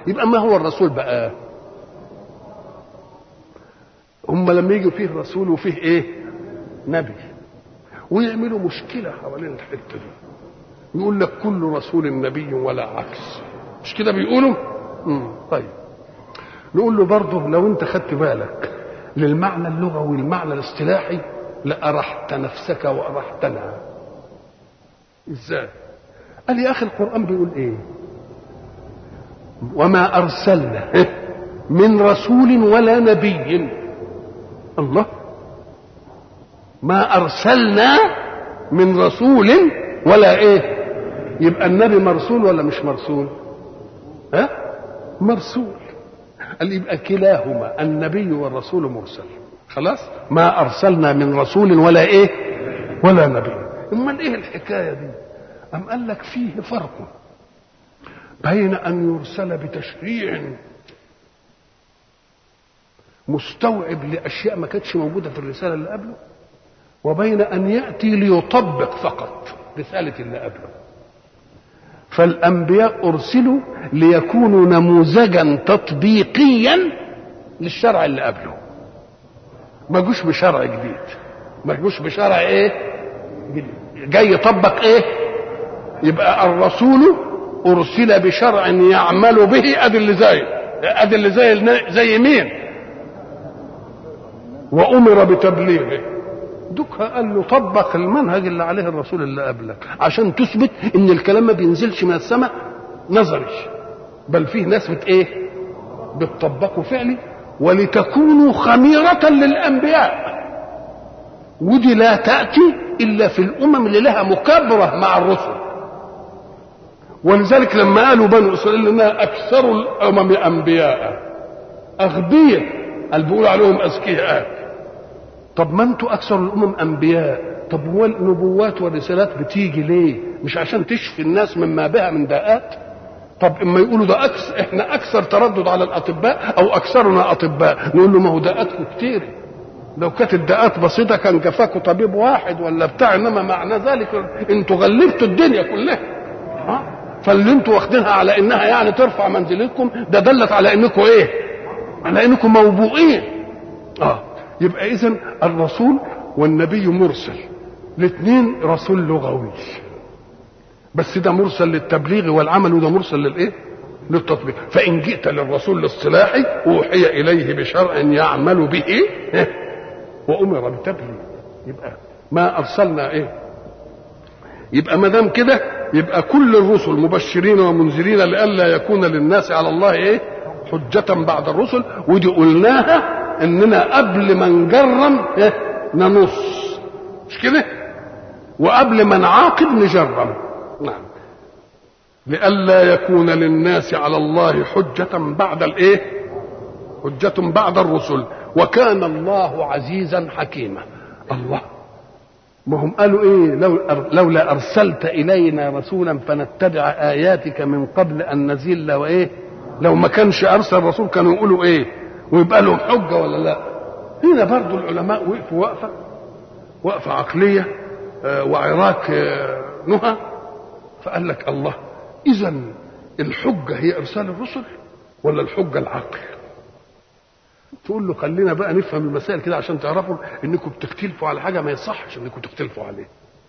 يبقى ما هو الرسول بقى هم لما يجوا فيه رسول وفيه ايه نبي ويعملوا مشكله حوالين الحته دي يقول لك كل رسول نبي ولا عكس مش كده بيقولوا مم. طيب نقول له برضه لو انت خدت بالك للمعنى اللغوي والمعنى الاصطلاحي لأرحت نفسك وأرحتنا ازاي قال يا اخي القرآن بيقول ايه وما أرسلنا من رسول ولا نبي الله ما أرسلنا من رسول ولا ايه يبقى النبي مرسول ولا مش مرسول ها مرسول قال يبقى كلاهما النبي والرسول مرسل خلاص ما ارسلنا من رسول ولا ايه ولا نبي امال ايه الحكايه دي ام قال لك فيه فرق بين ان يرسل بتشريع مستوعب لاشياء ما كانتش موجوده في الرساله اللي قبله وبين ان ياتي ليطبق فقط رساله اللي قبله فالانبياء ارسلوا ليكونوا نموذجا تطبيقيا للشرع اللي قبله ما جوش بشرع جديد ما جوش بشرع ايه جديد جاي يطبق ايه يبقى الرسول ارسل بشرع يعمل به ادي اللي زي ادي اللي زي زي مين وامر بتبليغه دوكها قال له طبق المنهج اللي عليه الرسول اللي قبلك عشان تثبت ان الكلام ما بينزلش من السماء نظري بل فيه ناس بت ايه بتطبقه فعلي ولتكونوا خميرة للأنبياء ودي لا تأتي إلا في الأمم اللي لها مكابرة مع الرسل ولذلك لما قالوا بنو إسرائيل إنها أكثر الأمم أنبياء أغبياء قال بيقولوا عليهم أذكياء طب ما أنتوا أكثر الأمم أنبياء طب هو النبوات والرسالات بتيجي ليه؟ مش عشان تشفي الناس مما بها من داءات؟ طب اما يقولوا ده أكثر احنا اكثر تردد على الاطباء او اكثرنا اطباء نقول له ما هو داءاتكم كتير لو كانت الداءات بسيطه كان كفاكوا طبيب واحد ولا بتاع انما معنى ذلك انتوا غلبتوا الدنيا كلها ها فاللي انتوا واخدينها على انها يعني ترفع منزلتكم ده دلت على انكم ايه على انكم موبوئين اه يبقى اذا الرسول والنبي مرسل الاثنين رسول لغوي بس ده مرسل للتبليغ والعمل وده مرسل للايه للتطبيق فان جئت للرسول الاصطلاحي اوحي اليه بشرع يعمل به وامر بتبليغ يبقى ما ارسلنا ايه يبقى ما دام كده يبقى كل الرسل مبشرين ومنذرين لئلا يكون للناس على الله ايه حجة بعد الرسل ودي قلناها اننا قبل ما نجرم إيه؟ ننص مش كده وقبل ما نعاقب نجرم نعم لئلا يكون للناس على الله حجة بعد الايه حجة بعد الرسل وكان الله عزيزا حكيما الله ما هم قالوا ايه لو لولا ارسلت الينا رسولا فنتبع اياتك من قبل ان نزل وايه لو ما كانش ارسل رسول كانوا يقولوا ايه ويبقى لهم حجه ولا لا هنا برضو العلماء وقفوا وقفه وقفه عقليه آه وعراك آه نهى فقال لك الله اذا الحجه هي ارسال الرسل ولا الحجه العقل تقول له خلينا بقى نفهم المسائل كده عشان تعرفوا انكم بتختلفوا على حاجه ما يصحش انكم تختلفوا عليه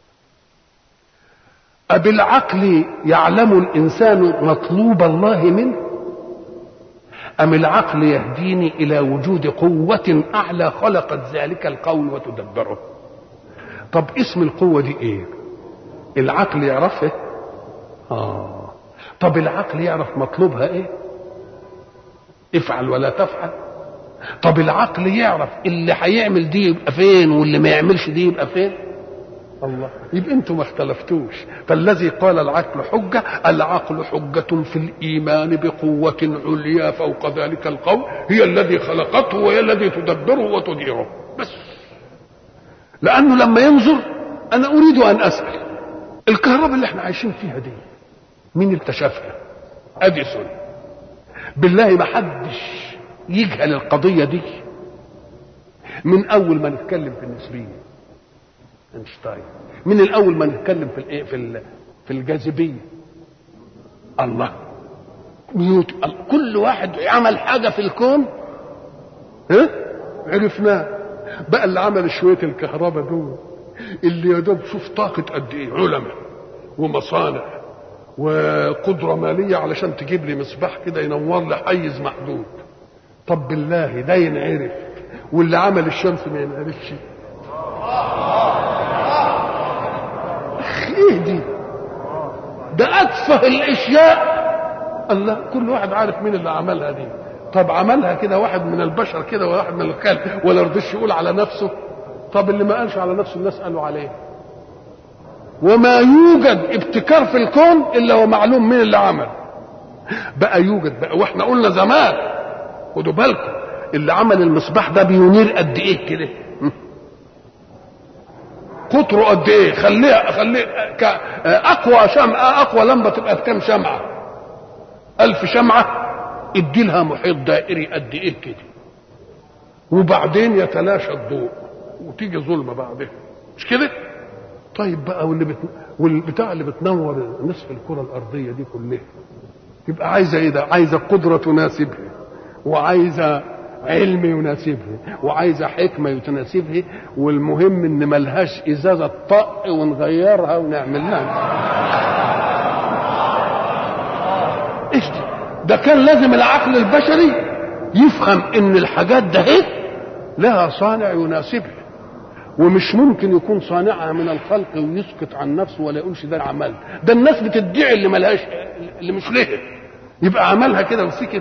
أبالعقل يعلم الإنسان مطلوب الله منه أم العقل يهديني إلى وجود قوة أعلى خلقت ذلك القول وتدبره طب اسم القوة دي إيه العقل يعرفه آه طب العقل يعرف مطلوبها إيه افعل ولا تفعل طب العقل يعرف اللي هيعمل دي يبقى فين واللي ما يعملش دي يبقى فين الله يبقى انتم ما اختلفتوش فالذي قال العقل حجة العقل حجة في الإيمان بقوة عليا فوق ذلك القول هي الذي خلقته وهي الذي تدبره وتديره بس لأنه لما ينظر أنا أريد أن أسأل الكهرباء اللي احنا عايشين فيها دي مين اللي اكتشفها أديسون بالله ما حدش يجهل القضية دي من أول ما نتكلم في النسبية اينشتاين من الأول ما نتكلم في الإيه في ال... في الجاذبية الله نيوت كل واحد عمل حاجه في الكون ها عرفناه بقى اللي عمل شويه الكهرباء دول اللي يا دوب شوف طاقه قد ايه علماء ومصانع وقدره ماليه علشان تجيب لي مصباح كده ينور لي حيز محدود طب بالله ده ينعرف واللي عمل الشمس ما ينعرفش ايه دي ده اتفه الاشياء الله كل واحد عارف مين اللي عملها دي طب عملها كده واحد من البشر كده وواحد من الخلق ولا رضيش يقول على نفسه طب اللي ما قالش على نفسه الناس قالوا عليه وما يوجد ابتكار في الكون الا ومعلوم مين اللي عمل بقى يوجد بقى واحنا قلنا زمان خدوا بالكم اللي عمل المصباح ده بينير قد ايه كده قطره قد ايه خليه خليه اقوى شمعه اقوى لمبه تبقى بكام شمعه ألف شمعه ادي لها محيط دائري قد ايه كده وبعدين يتلاشى الضوء وتيجي ظلمه بعدها مش كده طيب بقى واللي بت... والبتاع اللي بتنور نصف الكره الارضيه دي كلها يبقى عايزه ايه ده عايزه قدره تناسبها وعايزه علم يناسبها وعايزه حكمه تناسبها والمهم ان ملهاش ازازه طق ونغيرها ونعمل لها ايش دي ده كان لازم العقل البشري يفهم ان الحاجات ده هيك لها صانع يناسبها ومش ممكن يكون صانعها من الخلق ويسكت عن نفسه ولا يقولش ده عمل ده الناس بتدعي اللي ملهاش اللي مش ليه يبقى عملها كده وسكت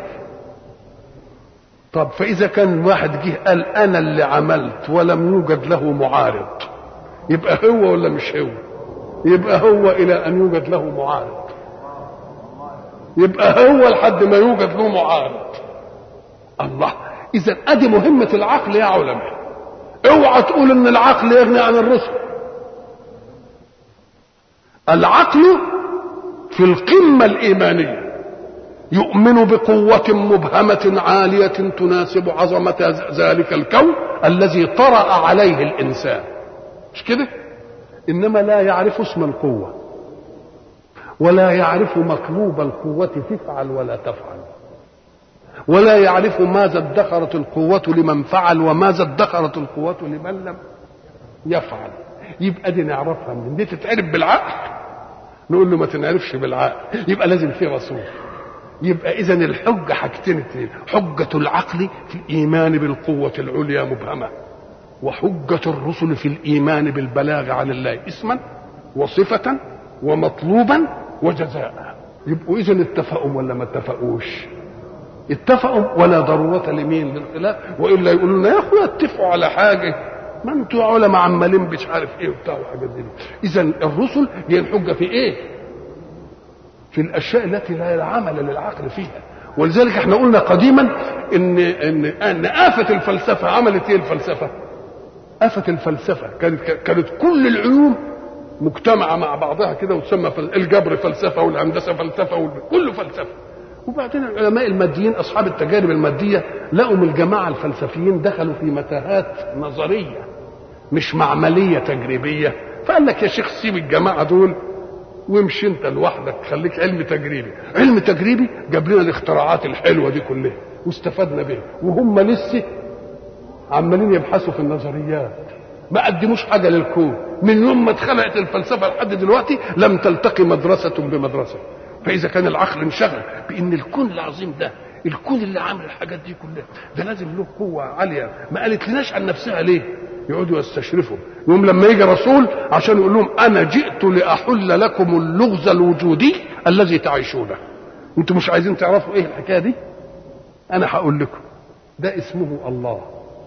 طب فاذا كان واحد جه قال انا اللي عملت ولم يوجد له معارض يبقى هو ولا مش هو يبقى هو الى ان يوجد له معارض يبقى هو لحد ما يوجد له معارض الله اذا ادي مهمه العقل يا علماء اوعى تقول ان العقل يغني عن الرسل العقل في القمه الايمانيه يؤمن بقوة مبهمة عالية تناسب عظمة ذلك الكون الذي طرأ عليه الإنسان مش كده؟ إنما لا يعرف اسم القوة ولا يعرف مطلوب القوة تفعل ولا تفعل ولا يعرف ماذا ادخرت القوة لمن فعل وماذا ادخرت القوة لمن لم يفعل يبقى دي نعرفها من دي تتعرف بالعقل نقول له ما تنعرفش بالعقل يبقى لازم في رسول يبقى اذا الحجه حاجتين اتنين حجه العقل في الايمان بالقوه العليا مبهمه وحجه الرسل في الايمان بالبلاغ عن الله اسما وصفه ومطلوبا وجزاء يبقوا اذا اتفقوا ولا ما اتفقوش اتفقوا ولا ضروره لمين للخلاف والا يقولوا لنا يا اخويا اتفقوا على حاجه ما انتوا علماء عمالين مش عارف ايه وبتاع وحاجات دي اذا الرسل هي الحجه في ايه في الاشياء التي لا عمل للعقل فيها ولذلك احنا قلنا قديما ان ان ان افه الفلسفه عملت ايه الفلسفه؟ افه الفلسفه كانت كانت كل العلوم مجتمعه مع بعضها كده وتسمى الجبر فلسفه والهندسه فلسفه وكله فلسفه وبعدين العلماء الماديين اصحاب التجارب الماديه لقوا الجماعه الفلسفيين دخلوا في متاهات نظريه مش معمليه تجريبيه فقال لك يا شيخ سيب الجماعه دول وامشي انت لوحدك خليك علم تجريبي علم تجريبي جاب لنا الاختراعات الحلوه دي كلها واستفدنا بها وهم لسه عمالين يبحثوا في النظريات ما قدموش حاجه للكون من يوم ما اتخلقت الفلسفه لحد دلوقتي لم تلتقي مدرسه بمدرسه فاذا كان العقل انشغل بان الكون العظيم ده الكون اللي عامل الحاجات دي كلها ده لازم له قوه عاليه ما قالت لناش عن نفسها ليه يقعدوا يستشرفوا يوم لما يجي رسول عشان يقول لهم انا جئت لاحل لكم اللغز الوجودي الذي تعيشونه انتوا مش عايزين تعرفوا ايه الحكايه دي انا هقول لكم ده اسمه الله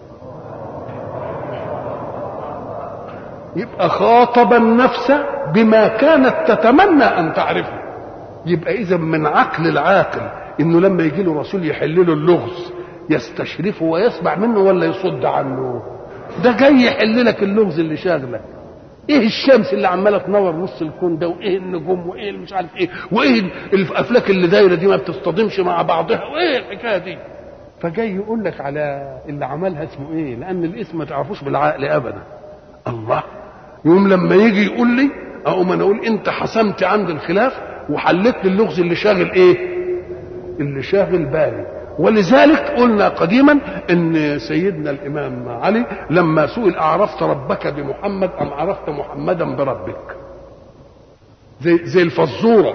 يبقى خاطب النفس بما كانت تتمنى ان تعرفه يبقى اذا من عقل العاقل انه لما يجي له رسول يحل له اللغز يستشرفه ويسمع منه ولا يصد عنه ده جاي يحل لك اللغز اللي شاغلك ايه الشمس اللي عماله تنور نص الكون ده وايه النجوم وايه اللي مش عارف ايه وايه الافلاك اللي دايره دي ما بتصطدمش مع بعضها وايه الحكايه دي فجاي يقول لك على اللي عملها اسمه ايه لان الاسم ما تعرفوش بالعقل ابدا الله يوم لما يجي يقول لي اقوم انا اقول انت حسمت عند الخلاف وحلت لي اللغز اللي شاغل ايه اللي شاغل بالي ولذلك قلنا قديما ان سيدنا الامام علي لما سئل اعرفت ربك بمحمد ام عرفت محمدا بربك زي زي الفزوره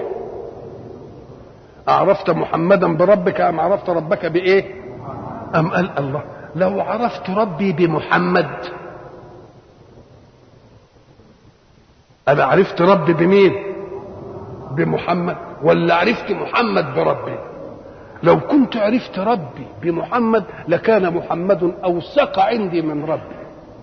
اعرفت محمدا بربك ام عرفت ربك بايه ام قال الله لو عرفت ربي بمحمد انا عرفت ربي بمين بمحمد ولا عرفت محمد بربي لو كنت عرفت ربي بمحمد لكان محمد اوثق عندي من ربي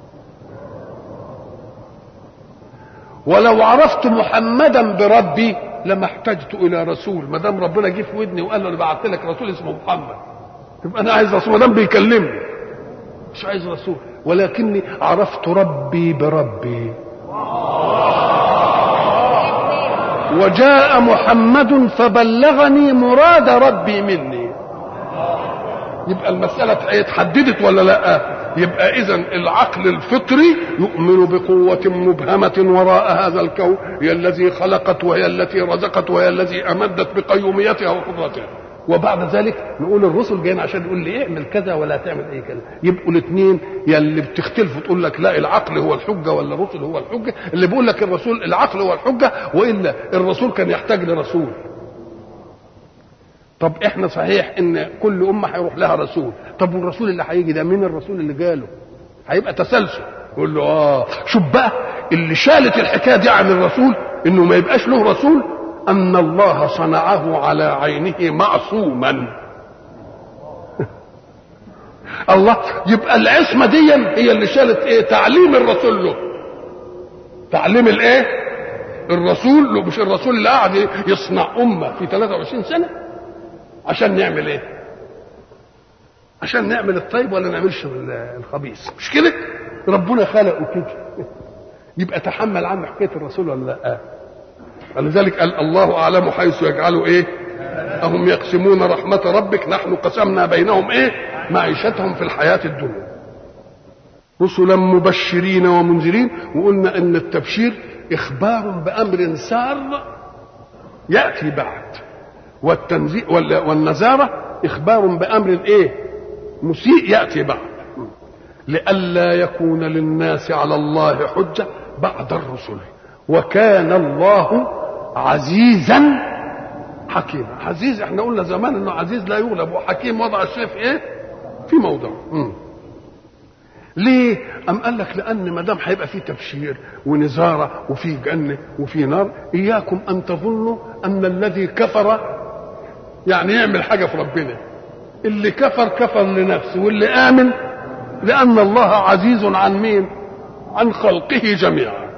ولو عرفت محمدا بربي لما احتجت الى رسول ما دام ربنا جه في ودني وقال له انا بعت لك رسول اسمه محمد تبقى انا عايز رسول ما دام بيكلمني مش عايز رسول ولكني عرفت ربي بربي وجاء محمد فبلغني مراد ربي مني يبقى المسألة اتحددت ولا لا يبقى إذا العقل الفطري يؤمن بقوة مبهمة وراء هذا الكون هي الذي خلقت وهي التي رزقت وهي التي أمدت بقيوميتها وقدرتها وبعد ذلك نقول الرسل جايين عشان يقول لي اعمل كذا ولا تعمل اي كذا يبقوا الاثنين يا اللي بتختلفوا تقول لك لا العقل هو الحجه ولا الرسل هو الحجه اللي بيقول لك الرسول العقل هو الحجه والا الرسول كان يحتاج لرسول طب احنا صحيح ان كل امه هيروح لها رسول طب والرسول اللي هيجي ده مين الرسول اللي جاله هيبقى تسلسل يقول له اه شوف بقى اللي شالت الحكايه دي عن الرسول انه ما يبقاش له رسول ان الله صنعه على عينه معصوما الله يبقى العصمه دي هي اللي شالت ايه تعليم الرسول له تعليم الايه الرسول له مش الرسول اللي قاعد يصنع امه في 23 سنه عشان نعمل ايه عشان نعمل الطيب ولا نعملش الخبيث مش كده ربنا خلقه كده يبقى تحمل عنه حكايه الرسول ولا لا ولذلك قال الله اعلم حيث يجعل ايه اهم يقسمون رحمه ربك نحن قسمنا بينهم ايه معيشتهم في الحياه الدنيا رسلا مبشرين ومنذرين وقلنا ان التبشير اخبار بامر سار ياتي بعد والتنزيل والنزاره اخبار بامر ايه مسيء ياتي بعد لئلا يكون للناس على الله حجه بعد الرسل وكان الله عزيزا حكيما عزيز احنا قلنا زمان انه عزيز لا يغلب وحكيم وضع الشيء في ايه في موضعه ليه ام قال لك لان ما دام هيبقى في تبشير ونزاره وفي جنه وفي نار اياكم ان تظنوا ان الذي كفر يعني يعمل حاجه في ربنا اللي كفر كفر لنفسه واللي امن لان الله عزيز عن مين عن خلقه جميعا